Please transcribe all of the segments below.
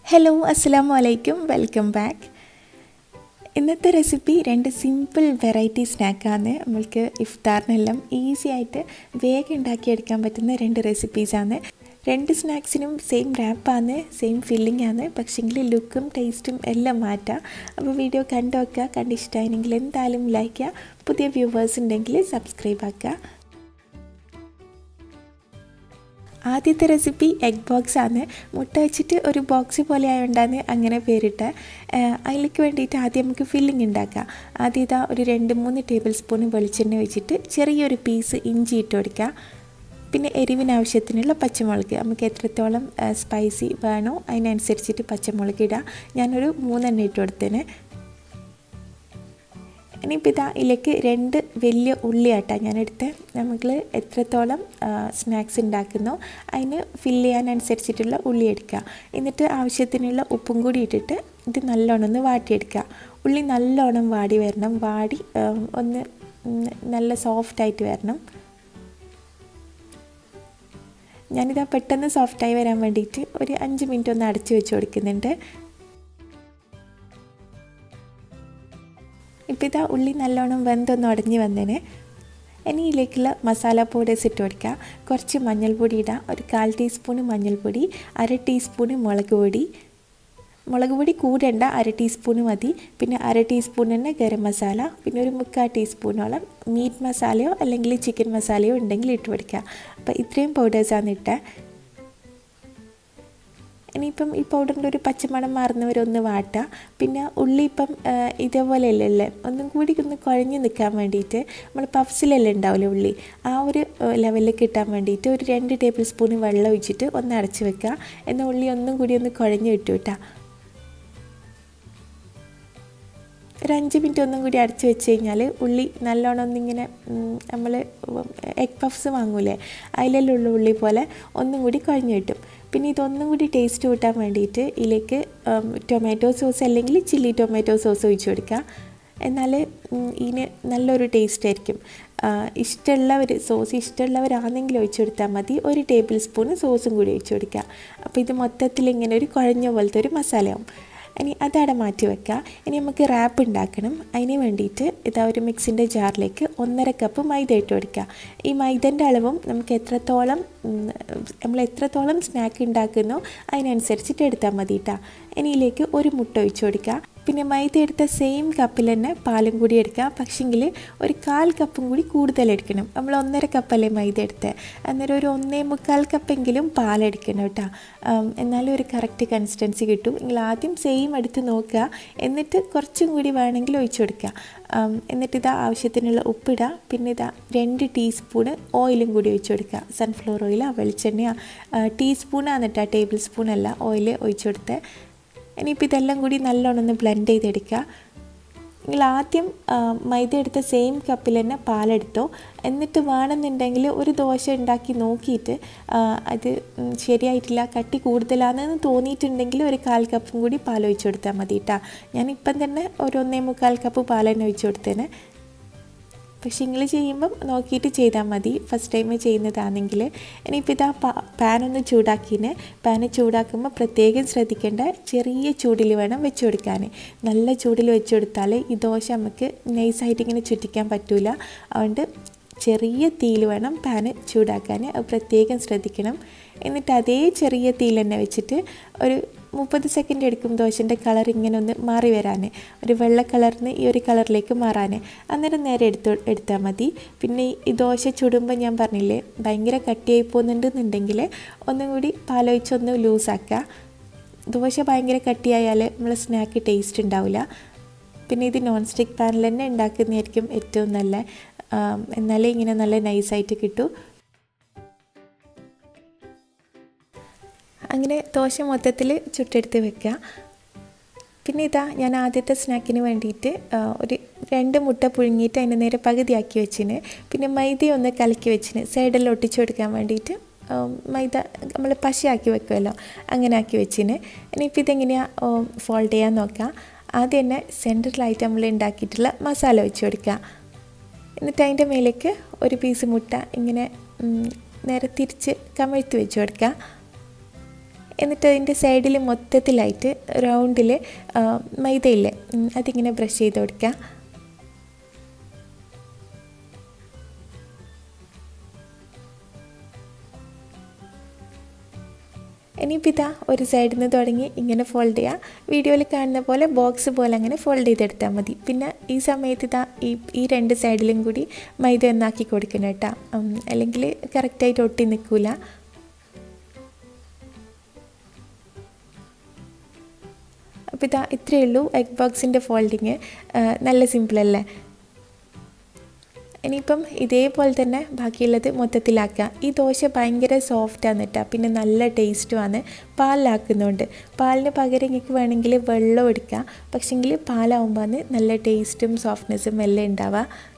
hello അസ്സാം വലൈക്കും welcome back ഇന്നത്തെ റെസിപ്പി രണ്ട് സിമ്പിൾ വെറൈറ്റി സ്നാക്കാണ് നമ്മൾക്ക് ഇഫ്താറിനെല്ലാം ഈസി ആയിട്ട് വേഗം ഉണ്ടാക്കിയെടുക്കാൻ പറ്റുന്ന രണ്ട് റെസിപ്പീസാണ് രണ്ട് സ്നാക്സിനും സെയിം റാപ്പാണ് സെയിം ഫില്ലിംഗ് ആണ് പക്ഷേങ്കിൽ ലുക്കും ടേസ്റ്റും എല്ലാം മാറ്റാം അപ്പോൾ വീഡിയോ കണ്ടു വെക്കുക കണ്ടിഷ്ടമായെങ്കിൽ എന്തായാലും ലൈക്ക് ചെയ്യുക പുതിയ വ്യൂവേഴ്സ് ഉണ്ടെങ്കിൽ സബ്സ്ക്രൈബ് ആക്കുക ആദ്യത്തെ റെസിപ്പി എഗ് ബോക്സ് ആണ് മുട്ട വെച്ചിട്ട് ഒരു ബോക്സ് പോലെ ആയതുകൊണ്ടാണ് അങ്ങനെ പേരിട്ട് അതിലേക്ക് വേണ്ടിയിട്ട് ആദ്യം നമുക്ക് ഫില്ലിംഗ് ഉണ്ടാക്കാം ആദ്യം ഇതാ ഒരു രണ്ട് മൂന്ന് ടേബിൾ സ്പൂൺ വെളിച്ചെണ്ണ വെച്ചിട്ട് ചെറിയൊരു പീസ് ഇഞ്ചി ഇട്ട് കൊടുക്കുക പിന്നെ എരിവിന് ആവശ്യത്തിനുള്ള പച്ചമുളക് നമുക്ക് എത്രത്തോളം സ്പൈസി വേണോ അതിനനുസരിച്ചിട്ട് പച്ചമുളക് ഇടാം ഞാനൊരു മൂന്നെണ്ണ ഇട്ട് കൊടുത്തേനെ ഇനിയിപ്പോൾ ഇതാ ഇതിലേക്ക് രണ്ട് വലിയ ഉള്ളിയാട്ടാണ് ഞാനെടുത്ത് നമ്മൾ എത്രത്തോളം സ്നാക്സ് ഉണ്ടാക്കുന്നോ അതിന് ഫില്ല് ചെയ്യാനനുസരിച്ചിട്ടുള്ള ഉള്ളി എടുക്കുക എന്നിട്ട് ആവശ്യത്തിനുള്ള ഉപ്പും കൂടി ഇട്ടിട്ട് ഇത് നല്ലോണം ഒന്ന് വാട്ടിയെടുക്കുക ഉള്ളി നല്ലോണം വാടി വരണം വാടി ഒന്ന് നല്ല സോഫ്റ്റായിട്ട് വരണം ഞാനിതാ പെട്ടെന്ന് സോഫ്റ്റായി വരാൻ വേണ്ടിയിട്ട് ഒരു അഞ്ച് മിനിറ്റ് ഒന്ന് അടച്ചു വെച്ച് കൊടുക്കുന്നുണ്ട് ഇപ്പോൾ ഇതാ ഉള്ളി നല്ലോണം വെന്തൊന്ന് ഉടഞ്ഞ് വന്നേനെ ഇനി ഇതിലേക്കുള്ള മസാല പൗഡേഴ്സ് ഇട്ട് കൊടുക്കുക കുറച്ച് മഞ്ഞൾപ്പൊടി ഇടാം ഒരു കാൽ ടീസ്പൂണ് മഞ്ഞൾപ്പൊടി അര ടീസ്പൂണ് മുളക് പൊടി മുളക് പൊടി കൂടേണ്ട അര ടീസ്പൂണ് മതി പിന്നെ അര ടീസ്പൂൺ തന്നെ ഗരം മസാല പിന്നെ ഒരു മുക്കാൽ ടീസ്പൂണോളം മീറ്റ് മസാലയോ അല്ലെങ്കിൽ ചിക്കൻ മസാലയോ ഉണ്ടെങ്കിൽ ഇട്ട് കൊടുക്കുക അപ്പോൾ ഇത്രയും പൗഡേഴ്സാണ് ഇട്ടത് ഇനിയിപ്പം ഈ പൗഡറിൻ്റെ ഒരു പച്ചമണം മാറുന്നവരൊന്ന് വാട്ടുക പിന്നെ ഉള്ളി ഇപ്പം ഇതേപോലെ അല്ലല്ലേ ഒന്നും കൂടി ഒന്ന് കുഴഞ്ഞ് നിൽക്കാൻ വേണ്ടിയിട്ട് നമ്മൾ പഫ്സിലല്ലേ ഉണ്ടാവില്ലേ ഉള്ളി ആ ഒരു ലെവലിൽ കിട്ടാൻ വേണ്ടിയിട്ട് ഒരു രണ്ട് ടേബിൾ സ്പൂൺ വെള്ളം ഒഴിച്ചിട്ട് ഒന്ന് അടച്ച് വെക്കുക എന്നാൽ ഉള്ളി ഒന്നും കൂടി ഒന്ന് കുഴഞ്ഞ് കിട്ടും കേട്ടോ ഒരു അഞ്ച് മിനിറ്റ് ഒന്നും കൂടി അടച്ച് വെച്ച് കഴിഞ്ഞാൽ ഉള്ളി നല്ലോണം ഒന്നിങ്ങനെ നമ്മൾ എഗ് പഫ്സ് വാങ്ങൂലേ അതിലുള്ള ഉള്ളി പോലെ ഒന്നും കൂടി കുഴഞ്ഞു കിട്ടും പിന്നെ ഇതൊന്നും കൂടി ടേസ്റ്റ് കൂട്ടാൻ വേണ്ടിയിട്ട് ഇതിലേക്ക് ടൊമാറ്റോ സോസ് അല്ലെങ്കിൽ ചില്ലി ടൊമാറ്റോ സോസ് ഒഴിച്ച് കൊടുക്കുക എന്നാൽ ഇതിന് നല്ലൊരു ടേസ്റ്റ് ആയിരിക്കും ഇഷ്ടമുള്ളവർ സോസ് ഇഷ്ടമുള്ളവരാണെങ്കിൽ ഒഴിച്ചു കൊടുത്താൽ മതി ഒരു ടേബിൾ സ്പൂൺ സോസും കൂടി ഒഴിച്ചു കൊടുക്കുക അപ്പോൾ ഇത് മൊത്തത്തിൽ ഇങ്ങനെ ഒരു കുഴഞ്ഞ പോലത്തെ ഒരു മസാലയാവും ഇനി അതവിടെ മാറ്റി വെക്കുക ഇനി നമുക്ക് റാപ്പ് ഉണ്ടാക്കണം അതിന് വേണ്ടിയിട്ട് ഇതാ ഒരു മിക്സിൻ്റെ ജാറിലേക്ക് ഒന്നര കപ്പ് മൈദ ഇട്ട് കൊടുക്കുക ഈ മൈദൻ്റെ അളവും നമുക്ക് എത്രത്തോളം നമ്മൾ എത്രത്തോളം സ്നാക്ക് ഉണ്ടാക്കുന്നോ അതിനനുസരിച്ചിട്ട് എടുത്താൽ മതി കേട്ടോ ഇനി ഇതിലേക്ക് ഒരു മുട്ട ഒഴിച്ചു കൊടുക്കുക പിന്നെ മൈദ എടുത്ത സെയിം കപ്പിൽ തന്നെ പാലും കൂടി എടുക്കുക പക്ഷെങ്കിൽ ഒരു കാൽ കപ്പും കൂടി കൂടുതൽ എടുക്കണം നമ്മൾ ഒന്നര കപ്പല്ലേ മൈദ എടുത്തത് അന്നേരം ഒരു ഒന്നേ മുക്കാൽ കപ്പെങ്കിലും പാലെടുക്കണം കേട്ടോ എന്നാലും ഒരു കറക്റ്റ് കൺസിസ്റ്റൻസി കിട്ടും നിങ്ങൾ ആദ്യം സെയിം എടുത്ത് നോക്കുക എന്നിട്ട് കുറച്ചും കൂടി വേണമെങ്കിൽ ഒഴിച്ചു കൊടുക്കുക എന്നിട്ട് ഇതാ ആവശ്യത്തിനുള്ള ഉപ്പിടുക പിന്നെ ഇതാ രണ്ട് ടീസ്പൂണ് ഓയിലും കൂടി ഒഴിച്ചു കൊടുക്കുക സൺഫ്ലവർ ഓയിലോ വെളിച്ചെണ്ണയോ ടീസ്പൂണാണ് കേട്ടോ ടേബിൾ സ്പൂണല്ല ഓയിൽ ഒഴിച്ചു കൊടുത്ത് ഇനിയിപ്പോൾ ഇതെല്ലാം കൂടി നല്ലോണം ഒന്ന് ബ്ലെൻഡ് ചെയ്തെടുക്കുക നിങ്ങൾ ആദ്യം മൈദ എടുത്ത സെയിം കപ്പിൽ തന്നെ പാലെടുത്തോ എന്നിട്ട് വേണമെന്നുണ്ടെങ്കിൽ ഒരു ദോശ ഉണ്ടാക്കി നോക്കിയിട്ട് അത് ശരിയായിട്ടില്ല കട്ടി കൂടുതലാണെന്ന് തോന്നിയിട്ടുണ്ടെങ്കിൽ ഒരു കാൽ കപ്പും കൂടി പാൽ ഒഴിച്ചു കൊടുത്താൽ മതി കേട്ടോ ഞാനിപ്പം തന്നെ ഒരു ഒന്നേ മുക്കാൽ കപ്പ് പാൽ തന്നെ ഒഴിച്ചു കൊടുത്തേനെ പക്ഷേ നിങ്ങൾ ചെയ്യുമ്പം നോക്കിയിട്ട് ചെയ്താൽ മതി ഫസ്റ്റ് ടൈം ചെയ്യുന്നതാണെങ്കിൽ ഇനിയിപ്പോൾ ഇതാ പാൻ ഒന്ന് ചൂടാക്കിന് പാന് ചൂടാക്കുമ്പോൾ പ്രത്യേകം ശ്രദ്ധിക്കേണ്ട ചെറിയ ചൂടിൽ വേണം വെച്ച് കൊടുക്കാൻ നല്ല ചൂടിൽ വെച്ച് കൊടുത്താൽ ഈ ദോശ നമുക്ക് നൈസായിട്ട് ഇങ്ങനെ ചുറ്റിക്കാൻ പറ്റില്ല അതുകൊണ്ട് ചെറിയ തീയിൽ വേണം പാന് ചൂടാക്കാൻ അത് പ്രത്യേകം ശ്രദ്ധിക്കണം എന്നിട്ട് അതേ ചെറിയ തീയിൽ തന്നെ വെച്ചിട്ട് ഒരു മുപ്പത് സെക്കൻഡ് എടുക്കും ദോശൻ്റെ കളർ ഇങ്ങനെ ഒന്ന് മാറി വരാൻ ഒരു വെള്ള കളറിന് ഈ ഒരു കളറിലേക്ക് മാറാൻ അന്നേരം നേരെ എടുത്ത് എടുത്താൽ മതി പിന്നെ ഈ ദോശ ചുടുമ്പോൾ ഞാൻ പറഞ്ഞില്ലേ ഭയങ്കര കട്ടിയായി പോകുന്നുണ്ടെന്നുണ്ടെങ്കിൽ ഒന്നും കൂടി പാലൊഴിച്ചൊന്ന് ലൂസാക്കുക ദോശ ഭയങ്കര കട്ടിയായാൽ നമ്മൾ സ്നാക്ക് ടേസ്റ്റ് ഉണ്ടാവില്ല പിന്നെ ഇത് നോൺ സ്റ്റിക്ക് പാനിൽ തന്നെ ഉണ്ടാക്കുന്നതായിരിക്കും ഏറ്റവും നല്ല എന്നാലേ ഇങ്ങനെ നല്ല നൈസായിട്ട് കിട്ടൂ അങ്ങനെ ദോശ മൊത്തത്തിൽ ചുട്ടെടുത്ത് വെക്കുക പിന്നെ ഇതാ ഞാൻ ആദ്യത്തെ സ്നാക്കിന് വേണ്ടിയിട്ട് ഒരു രണ്ട് മുട്ട പുഴുങ്ങിയിട്ട് അതിൻ്റെ നേരെ പകുതിയാക്കി വെച്ചിന് പിന്നെ മൈദ ഒന്ന് കലക്കി വെച്ചിന് സൈഡിൽ ഒട്ടിച്ചു കൊടുക്കാൻ വേണ്ടിയിട്ട് മൈദ നമ്മൾ പശയാക്കി വെക്കുമല്ലോ അങ്ങനെ ആക്കി വെച്ചിന് ഇനിയിപ്പോൾ ഇതെങ്ങനെയാണ് ഫോൾഡ് ചെയ്യാൻ നോക്കാം ആദ്യം തന്നെ സെൻറ്ററിലായിട്ട് നമ്മൾ ഉണ്ടാക്കിയിട്ടുള്ള മസാല വെച്ച് കൊടുക്കുക എന്നിട്ട് അതിൻ്റെ മേലേക്ക് ഒരു പീസ് മുട്ട ഇങ്ങനെ നേരെ തിരിച്ച് കമഴ്ത്തി വെച്ച് കൊടുക്കുക എന്നിട്ട് അതിൻ്റെ സൈഡിൽ മൊത്തത്തിലായിട്ട് റൗണ്ടിൽ മൈദയില്ലേ ഉം, അതിങ്ങനെ ബ്രഷ് ചെയ്ത് കൊടുക്കുക ഇനിയിപ്പോൾ ഇതാ ഒരു സൈഡിൽ നിന്ന് തുടങ്ങി ഇങ്ങനെ ഫോൾഡ് ചെയ്യുക വീഡിയോയിൽ കാണുന്ന പോലെ ബോക്സ് പോലെ അങ്ങനെ ഫോൾഡ് ചെയ്തെടുത്താൽ മതി പിന്നെ ഈ സമയത്ത് ഇതാ ഈ ഈ രണ്ട് സൈഡിലും കൂടി മൈദ ഒന്നാക്കി കൊടുക്കണം കേട്ടോ ഉം, അല്ലെങ്കിൽ കറക്റ്റായിട്ട് ഒട്ടി നിൽക്കില്ല അപ്പോൾ ഇതാ ഇത്രയേ ഉള്ളൂ എഗ് ബോക്സിൻ്റെ ഫോൾഡിങ് നല്ല സിമ്പിളല്ലേ ഇനിയിപ്പം ഇതേപോലെ തന്നെ ബാക്കിയുള്ളത് മൊത്തത്തിലാക്കുക ഈ ദോശ ഭയങ്കര സോഫ്റ്റാണ് കേട്ടോ പിന്നെ നല്ല ടേസ്റ്റുമാണ് പാലിലാക്കുന്നുണ്ട് പാലിന് പകരം നിങ്ങൾക്ക് വേണമെങ്കിൽ വെള്ളം എടുക്കുക പക്ഷെങ്കിൽ പാലാവുമ്പോൾ നല്ല ടേസ്റ്റും സോഫ്റ്റ്നെസ്സും എല്ലാം ഉണ്ടാവുക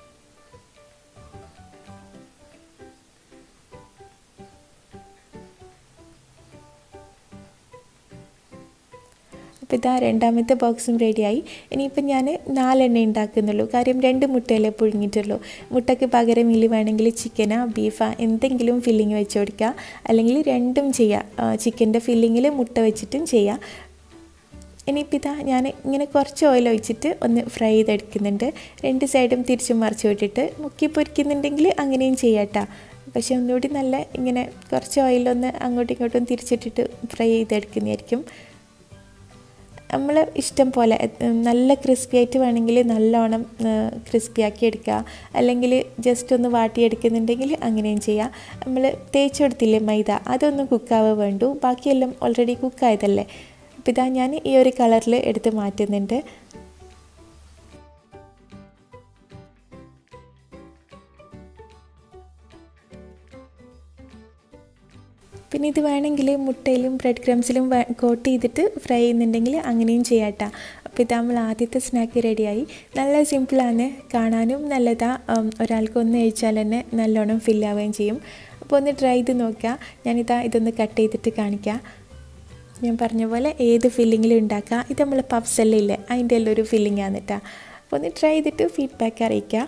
അപ്പോൾ ഇതാ രണ്ടാമത്തെ ബോക്സും റെഡിയായി ഇനിയിപ്പം ഞാൻ നാലെണ്ണ ഉണ്ടാക്കുന്നുള്ളൂ കാര്യം രണ്ട് മുട്ടയല്ലേ പുഴുങ്ങിയിട്ടുള്ളൂ മുട്ടയ്ക്ക് പകരം ഇല് വേണമെങ്കിൽ ചിക്കനോ ബീഫാ എന്തെങ്കിലും ഫില്ലിങ് വെച്ച് കൊടുക്കുക അല്ലെങ്കിൽ രണ്ടും ചെയ്യുക ചിക്കൻ്റെ ഫില്ലിങ്ങിൽ മുട്ട വെച്ചിട്ടും ചെയ്യാം ഇനിയിപ്പോൾ ഇതാ ഞാൻ ഇങ്ങനെ കുറച്ച് ഓയിൽ ഒഴിച്ചിട്ട് ഒന്ന് ഫ്രൈ ചെയ്തെടുക്കുന്നുണ്ട് രണ്ട് സൈഡും തിരിച്ചും മറിച്ച് വിട്ടിട്ട് മുക്കി പൊരിക്കുന്നുണ്ടെങ്കിൽ അങ്ങനെയും ചെയ്യാട്ടോ പക്ഷെ ഒന്നുകൂടി നല്ല ഇങ്ങനെ കുറച്ച് ഓയിലൊന്ന് അങ്ങോട്ടും ഇങ്ങോട്ടും തിരിച്ചിട്ടിട്ട് ഫ്രൈ ചെയ്തെടുക്കുന്നതായിരിക്കും നമ്മൾ ഇഷ്ടം പോലെ ഉം, നല്ല ക്രിസ്പി ആയിട്ട് വേണമെങ്കിൽ നല്ലോണം ക്രിസ്പി ആക്കി എടുക്കുക അല്ലെങ്കിൽ ജസ്റ്റ് ഒന്ന് വാട്ടിയെടുക്കുന്നുണ്ടെങ്കിൽ അങ്ങനെയും ചെയ്യാം നമ്മൾ തേച്ചെടുത്തില്ലേ മൈദ അതൊന്നും കുക്കാവേ വേണ്ടു ബാക്കിയെല്ലാം ഓൾറെഡി കുക്കായതല്ലേ അപ്പോൾ ഇതാ ഞാൻ ഈ ഒരു കളറിൽ എടുത്ത് മാറ്റുന്നുണ്ട് പിന്നെ ഇത് വേണമെങ്കിൽ മുട്ടയിലും ബ്രെഡ് ക്രംസിലും കോട്ട് ചെയ്തിട്ട് ഫ്രൈ ചെയ്യുന്നുണ്ടെങ്കിൽ അങ്ങനെയും ചെയ്യാട്ടോ അപ്പോൾ ഇത് നമ്മൾ ആദ്യത്തെ സ്നാക്ക് റെഡിയായി നല്ല സിമ്പിളാണ് കാണാനും നല്ലതാ ഉം, ഒരാൾക്ക് ഒന്ന് കഴിച്ചാൽ തന്നെ നല്ലോണം ഫില്ലാവുകയും ചെയ്യും അപ്പോൾ ഒന്ന് ട്രൈ ചെയ്ത് നോക്കുക ഞാനിതാ ഇതൊന്ന് കട്ട് ചെയ്തിട്ട് കാണിക്കാം ഞാൻ പറഞ്ഞ പോലെ ഏത് ഫില്ലിങ്ങിലും ഉണ്ടാക്കുക ഇത് നമ്മൾ പഫ്സ് എല്ലാം ഇല്ലേ അതിൻ്റെ എല്ലാം ഒരു ഫില്ലിംഗ് ആണ് കേട്ടോ അപ്പോൾ ഒന്ന് ട്രൈ ചെയ്തിട്ട് ഫീഡ്ബാക്ക് അറിയിക്കുക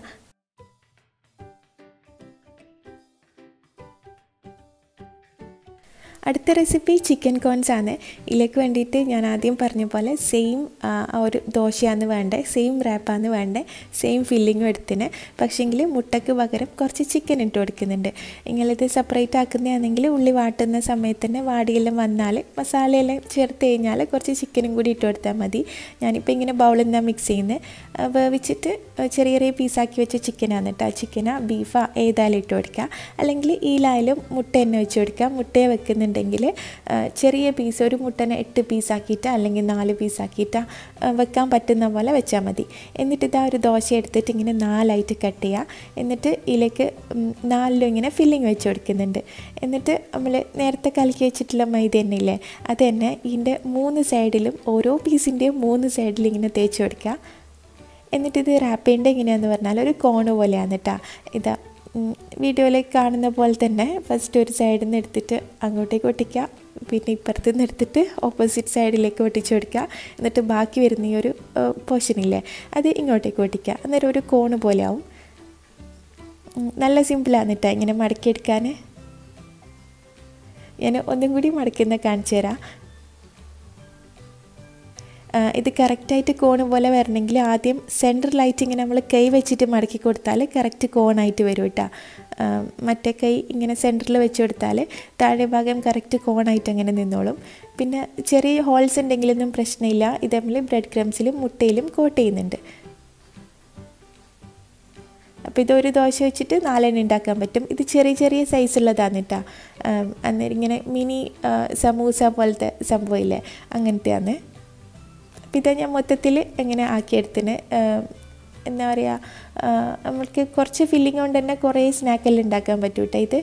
അടുത്ത റെസിപ്പി ചിക്കൻ കോൺസ് ആണ് ഇതിലേക്ക് വേണ്ടിയിട്ട് ഞാൻ ആദ്യം പറഞ്ഞ പോലെ സെയിം ആ ഒരു ദോശയാണ് വേണ്ടത് സെയിം റാപ്പാണ് വേണ്ടത് സെയിം ഫില്ലിങ്ങും എടുത്തിന് പക്ഷേങ്കിൽ മുട്ടയ്ക്ക് പകരം കുറച്ച് ചിക്കൻ ഇട്ട് കൊടുക്കുന്നുണ്ട് നിങ്ങളിത് സെപ്പറേറ്റ് ആക്കുന്നതാണെങ്കിൽ ഉള്ളി വാട്ടുന്ന സമയത്ത് തന്നെ വാടിയെല്ലാം വന്നാൽ മസാലയെല്ലാം ചേർത്ത് കഴിഞ്ഞാൽ കുറച്ച് ചിക്കനും കൂടി ഇട്ട് കൊടുത്താൽ മതി ഞാനിപ്പോൾ ഇങ്ങനെ ബൗളിൽ നിന്നാണ് മിക്സ് ചെയ്യുന്നത് വേവിച്ചിട്ട് ചെറിയ ചെറിയ പീസാക്കി വെച്ച ചിക്കനാണ് കേട്ടോ ചിക്കനാ ബീഫാ ഏതായാലും ഇട്ട് കൊടുക്കുക അല്ലെങ്കിൽ ഈലായാലും മുട്ട തന്നെ വെച്ച് കൊടുക്കുക മുട്ടയെ വെക്കുന്നുണ്ടെങ്കിൽ ആ, ചെറിയ പീസ് ഒരു മുട്ടനെ എട്ട് പീസാക്കിയിട്ട് അല്ലെങ്കിൽ നാല് പീസാക്കിയിട്ട് വെക്കാൻ പറ്റുന്ന പോലെ വെച്ചാൽ മതി എന്നിട്ട് ഇതാ ഒരു ദോശ എടുത്തിട്ട് ഇങ്ങനെ നാലായിട്ട് കട്ട് ചെയ്യുക എന്നിട്ട് ഇതിലേക്ക് ഉം, നാലിലും ഇങ്ങനെ ഫില്ലിങ് വെച്ച് കൊടുക്കുന്നുണ്ട് എന്നിട്ട് നമ്മൾ നേരത്തെ കലക്കി വെച്ചിട്ടുള്ള മൈദ തന്നെ ഇല്ലേ അത് തന്നെ ഇതിൻ്റെ മൂന്ന് സൈഡിലും ഓരോ പീസിൻ്റെയും മൂന്ന് സൈഡിലും ഇങ്ങനെ തേച്ച് കൊടുക്കുക എന്നിട്ട് ഇത് റാപ്പ് ചെയ്യേണ്ടത് എങ്ങനെയാണെന്ന് പറഞ്ഞാൽ ഒരു കോണ് പോലെയാണ് കേട്ടോ ഇതാ വീഡിയോയിൽ കാണുന്ന പോലെ തന്നെ ഫസ്റ്റ് ഒരു സൈഡിൽ നിന്ന് എടുത്തിട്ട് അങ്ങോട്ടേക്ക് ഒട്ടിക്കുക പിന്നെ ഇപ്പുറത്ത് നിന്ന് എടുത്തിട്ട് ഓപ്പോസിറ്റ് സൈഡിലേക്ക് ഒട്ടിച്ച് കൊടുക്കുക എന്നിട്ട് ബാക്കി വരുന്ന ഈ ഒരു പോർഷനില്ലേ അത് ഇങ്ങോട്ടേക്ക് ഒട്ടിക്കുക അന്നേരം ഒരു കോണ് പോലെ ആവും ഉം, നല്ല സിമ്പിളാണ് കേട്ടോ ഇങ്ങനെ മടക്കിയെടുക്കാൻ ഞാൻ ഒന്നും കൂടി മടക്കുന്ന കാണിച്ചു തരാം ആ, ഇത് കറക്റ്റായിട്ട് കോണ് പോലെ വരണമെങ്കിൽ ആദ്യം സെൻറ്ററിലായിട്ട് ഇങ്ങനെ നമ്മൾ കൈ വെച്ചിട്ട് മടക്കി കൊടുത്താൽ കറക്റ്റ് കോണായിട്ട് വരും കേട്ടോ ആ, മറ്റേ കൈ ഇങ്ങനെ സെൻറ്ററിൽ വെച്ച് കൊടുത്താൽ താഴെ ഭാഗം കറക്റ്റ് കോണായിട്ട് അങ്ങനെ നിന്നോളും പിന്നെ ചെറിയ ഹോൾസ് ഉണ്ടെങ്കിലൊന്നും പ്രശ്നമില്ല ഇത് നമ്മൾ ബ്രെഡ് ക്രംസിലും മുട്ടയിലും കോട്ട് ചെയ്യുന്നുണ്ട് അപ്പോൾ ഇതൊരു ദോശ വെച്ചിട്ട് നാലെണ്ണം ഉണ്ടാക്കാൻ പറ്റും ഇത് ചെറിയ ചെറിയ സൈസുള്ളതാണ് കേട്ടോ അന്നേരം ഇങ്ങനെ മിനി ആ, സമൂസ പോലത്തെ സംഭവമില്ലേ അങ്ങനത്തെയാണ് അപ്പോൾ ഇത് ഞാൻ മൊത്തത്തിൽ എങ്ങനെ ആക്കിയെടുത്തിന് എന്താ പറയുക നമ്മൾക്ക് കുറച്ച് ഫില്ലിങ് കൊണ്ട് തന്നെ കുറേ സ്നാക്കെല്ലാം ഉണ്ടാക്കാൻ പറ്റും കേട്ടോ ഇത്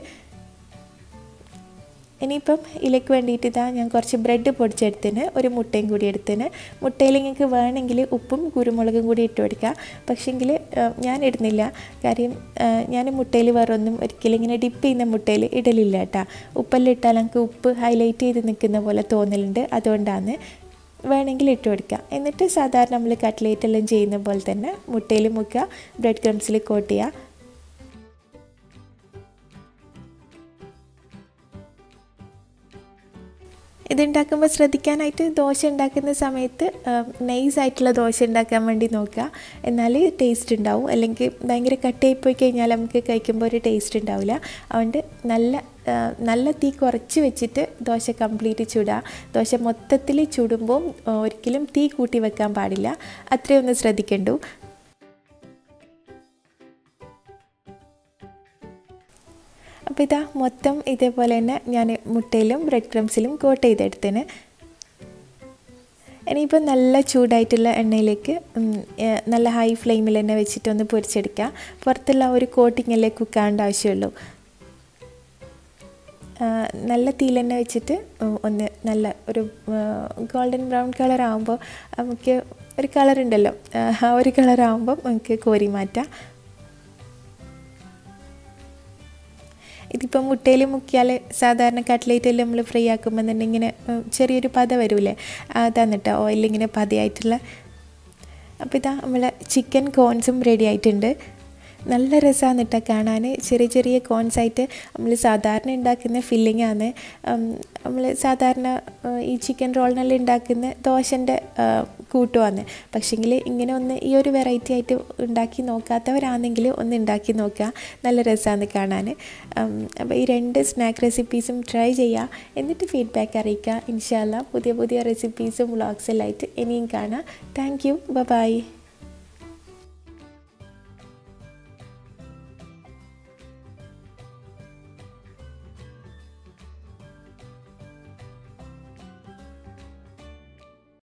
ഇനിയിപ്പം ഇതിലേക്ക് വേണ്ടിയിട്ട് ഇതാ ഞാൻ കുറച്ച് ബ്രെഡ് പൊടിച്ചെടുത്തിന് ഒരു മുട്ടയും കൂടി എടുത്തിന് മുട്ടയിൽ നിങ്ങൾക്ക് വേണമെങ്കിൽ ഉപ്പും കുരുമുളകും കൂടി ഇട്ട് കൊടുക്കുക പക്ഷേങ്കിൽ ഞാൻ ഇടുന്നില്ല കാര്യം ആ, ഞാൻ മുട്ടയിൽ വേറെ ഒന്നും ഒരിക്കലും ഇങ്ങനെ ഡിപ്പ് ചെയ്യുന്ന മുട്ടയിൽ ഇടലില്ല കേട്ടോ ഉപ്പെല്ലാം ഇട്ടാൽ നമുക്ക് ഉപ്പ് ഹൈലൈറ്റ് ചെയ്ത് നിൽക്കുന്ന പോലെ തോന്നലുണ്ട് അതുകൊണ്ടാണ് വേണമെങ്കിൽ ഇട്ട് കൊടുക്കുക എന്നിട്ട് സാധാരണ നമ്മൾ കട്ട്ലേറ്റ് എല്ലാം ചെയ്യുന്ന പോലെ തന്നെ മുട്ടയിൽ മുക്കുക ബ്രെഡ് ക്രംസിൽ കോട്ട് ചെയ്യുക ഇതുണ്ടാക്കുമ്പോൾ ശ്രദ്ധിക്കാനായിട്ട് ദോശ ഉണ്ടാക്കുന്ന സമയത്ത് നൈസ് ആയിട്ടുള്ള ദോശ ഉണ്ടാക്കാൻ വേണ്ടി നോക്കുക എന്നാൽ ടേസ്റ്റ് ഉണ്ടാവും അല്ലെങ്കിൽ ഭയങ്കര കട്ടയായി പോയി കഴിഞ്ഞാൽ നമുക്ക് കഴിക്കുമ്പോൾ ഒരു ടേസ്റ്റ് ഉണ്ടാവില്ല അതുകൊണ്ട് നല്ല ആ, നല്ല തീ കുറച്ച് വെച്ചിട്ട് ദോശ കംപ്ലീറ്റ് ചുടുക ദോശ മൊത്തത്തിൽ ചുടുമ്പോൾ ആ, ഒരിക്കലും തീ കൂട്ടി വെക്കാൻ പാടില്ല അത്രയൊന്ന് ശ്രദ്ധിക്കണ്ടു അപ്പോൾ ഇതാ മൊത്തം ഇതേപോലെ തന്നെ ഞാൻ മുട്ടയിലും ബ്രെഡ് ക്രംസിലും കോട്ട് ചെയ്തെടുത്തേന് ഇനിയിപ്പോൾ നല്ല ചൂടായിട്ടുള്ള എണ്ണയിലേക്ക് ഉം, ഏ, നല്ല ഹൈ ഫ്ലെയിമിൽ തന്നെ വെച്ചിട്ട് ഒന്ന് പൊരിച്ചെടുക്കുക പുറത്തുള്ള ആ ഒരു കോട്ടിങ്ങല്ലേ കുക്കാവേണ്ട ആവശ്യമുള്ളൂ ആ, നല്ല തീയിൽ തന്നെ വെച്ചിട്ട് ഉം, ഒന്ന് നല്ല ഒരു ഗോൾഡൻ ബ്രൗൺ കളർ ആകുമ്പോൾ നമുക്ക് ഒരു കളർ ഉണ്ടല്ലോ ആ, ആ ഒരു കളർ ആകുമ്പോൾ നമുക്ക് കോരി മാറ്റാം ഇതിപ്പോൾ മുട്ടയിൽ മുക്കിയാൽ സാധാരണ കട്ട്ലേറ്റിൽ നമ്മൾ ഫ്രൈ ആക്കുമ്പോൾ തന്നെ ഇങ്ങനെ ഉം, ചെറിയൊരു പത വരൂലേ അതാണ് കേട്ടോ ഓയിലിങ്ങനെ പതയായിട്ടുള്ള അപ്പോൾ ഇതാ നമ്മൾ ചിക്കൻ കോൺസും റെഡി ആയിട്ടുണ്ട് നല്ല രസമാണ് കേട്ടോ കാണാൻ ചെറിയ ചെറിയ കോൺസ് ആയിട്ട് നമ്മൾ സാധാരണ ഉണ്ടാക്കുന്ന ഫില്ലിംഗ് ആണ് നമ്മൾ സാധാരണ ആ, ഈ ചിക്കൻ റോളിനെല്ലാം ഉണ്ടാക്കുന്ന ദോശൻ്റെ കൂട്ടുമാണ് പക്ഷേങ്കിൽ ഇങ്ങനെ ഒന്ന് ഈ ഒരു വെറൈറ്റി ആയിട്ട് ഉണ്ടാക്കി നോക്കാത്തവരാണെങ്കിൽ ഒന്ന് ഉണ്ടാക്കി നോക്കുക നല്ല രസമാണ് കാണാൻ അപ്പോൾ ഈ രണ്ട് സ്നാക്ക് റെസിപ്പീസും ട്രൈ ചെയ്യുക എന്നിട്ട് ഫീഡ്ബാക്ക് അറിയിക്കുക ഇൻഷാല്ല പുതിയ പുതിയ റെസിപ്പീസും വ്ളോഗ്സ് എല്ലാം ആയിട്ട് ഇനിയും കാണാം താങ്ക് യു ബൈ